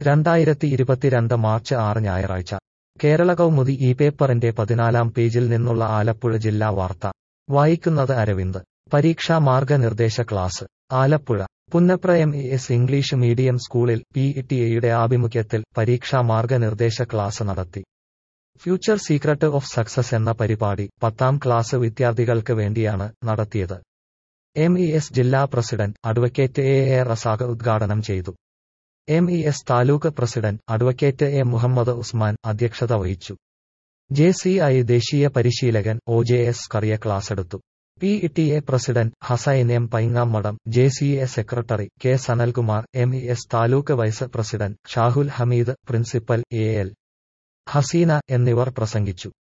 രണ്ടായിരത്തി ഇരുപത്തിരണ്ട് മാർച്ച് ആറ് ഞായറാഴ്ച കേരള കൗമുദി ഈ പേപ്പറിന്റെ പതിനാലാം പേജിൽ നിന്നുള്ള ആലപ്പുഴ ജില്ലാ വാർത്ത വായിക്കുന്നത് അരവിന്ദ് പരീക്ഷാ മാർഗനിർദ്ദേശ class Alappuzha Punnapra M E S English medium സ്കൂളിൽ പി ടി എയുടെ ആഭിമുഖ്യത്തിൽ പരീക്ഷാ മാർഗനിർദ്ദേശ ക്ലാസ് നടത്തി ഫ്യൂച്ചർ സീക്രട്ട് ഓഫ് സക്സസ് എന്ന പരിപാടി പത്താം ക്ലാസ് വിദ്യാർത്ഥികൾക്ക് വേണ്ടിയാണ് നടത്തിയത് എം ഇ എസ് ജില്ലാ പ്രസിഡന്റ് അഡ്വക്കേറ്റ് എ എ റസാഖ് ഉദ്ഘാടനം ചെയ്തു M E S taluk president advocate A Muhammad Usman അധ്യക്ഷത വഹിച്ചു ജെ സി ഐ ദേശീയ പരിശീലകൻ ഒ ജെ എസ് കറിയ ക്ലാസെടുത്തു P T A president Hussain M Paingamadam J C A secretary K Sanalkumar M E S taluk vice president Shahul Hameed principal A L Haseena എന്നിവർ പ്രസംഗിച്ചു